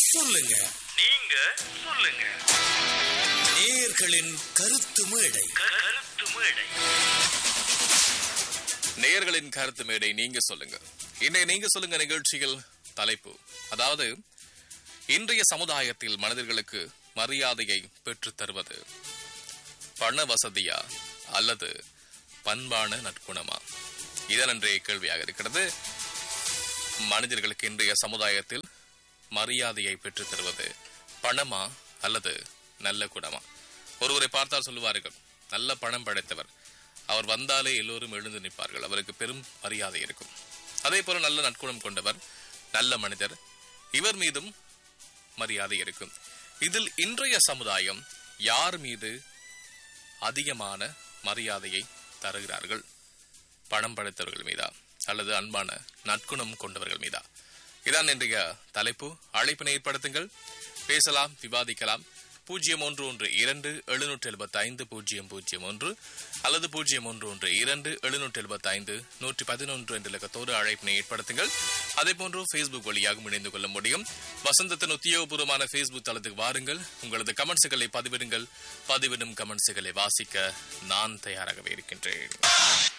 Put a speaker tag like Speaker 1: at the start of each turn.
Speaker 1: சொல்லுங்க
Speaker 2: நீங்க சொல்லுங்க
Speaker 1: நேயர்களின் கருத்து மேடை
Speaker 2: கருத்து மேடை
Speaker 3: நேயர்களின் கருத்து மேடை நீங்க சொல்லுங்க இன்றைய நீங்க சொல்லுங்க நிகழ்ச்சியில் தலைப்பு அதாவது இன்றைய சமுதாயத்தில் மனிதர்களுக்கு மரியாதையை பெற்றுத் தருவது பண வசதியா அல்லது பண்பான நற்குணமா இதன் இன்றைய கேள்வியாக இருக்கிறது மனிதர்களுக்கு இன்றைய சமுதாயத்தில் மரியாதையை பெற்றுத் தருவது பணமா அல்லது நல்ல குணமா ஒருவரை பார்த்தால் சொல்லுவார்கள் நல்ல பணம் படைத்தவர் அவர் வந்தாலே எல்லோரும் எழுந்து நிற்பார்கள் அவருக்கு பெரும் மரியாதை இருக்கும் அதே போல நல்ல நற்குணம் கொண்டவர் நல்ல மனிதர் இவர் மீதும் மரியாதை இருக்கும் இதில் இன்றைய சமுதாயம் யார் மீது அதிகமான மரியாதையை தருகிறார்கள் பணம் படைத்தவர்கள் மீதா அல்லது அன்பான நற்குணம் கொண்டவர்கள் மீதா இதான் இன்றைய தலைப்பு அழைப்பினை ஏற்படுத்துங்கள் பேசலாம் விவாதிக்கலாம் பூஜ்ஜியம் ஒன்று ஒன்று இரண்டு எழுநூற்றி எழுபத்தி ஐந்து பூஜ்ஜியம் பூஜ்ஜியம் ஒன்று அல்லது பூஜ்ஜியம் ஒன்று ஒன்று இரண்டு எழுநூற்றி எழுபத்தி ஐந்து நூற்றி பதினொன்று என்ற இலக்கத்தோடு அழைப்பினை ஏற்படுத்துங்கள் அதே போன்று ஃபேஸ்புக் வழியாகவும் இணைந்து கொள்ள முடியும் வசந்தத்தின் உத்தியோகபூர்வமான ஃபேஸ்புக் தளத்துக்கு வாருங்கள் உங்களது கமெண்ட்ஸுகளை பதிவிடுங்கள் பதிவிடும் கமெண்ட்ஸுகளை வாசிக்க நான் தயாராகவே இருக்கின்றேன்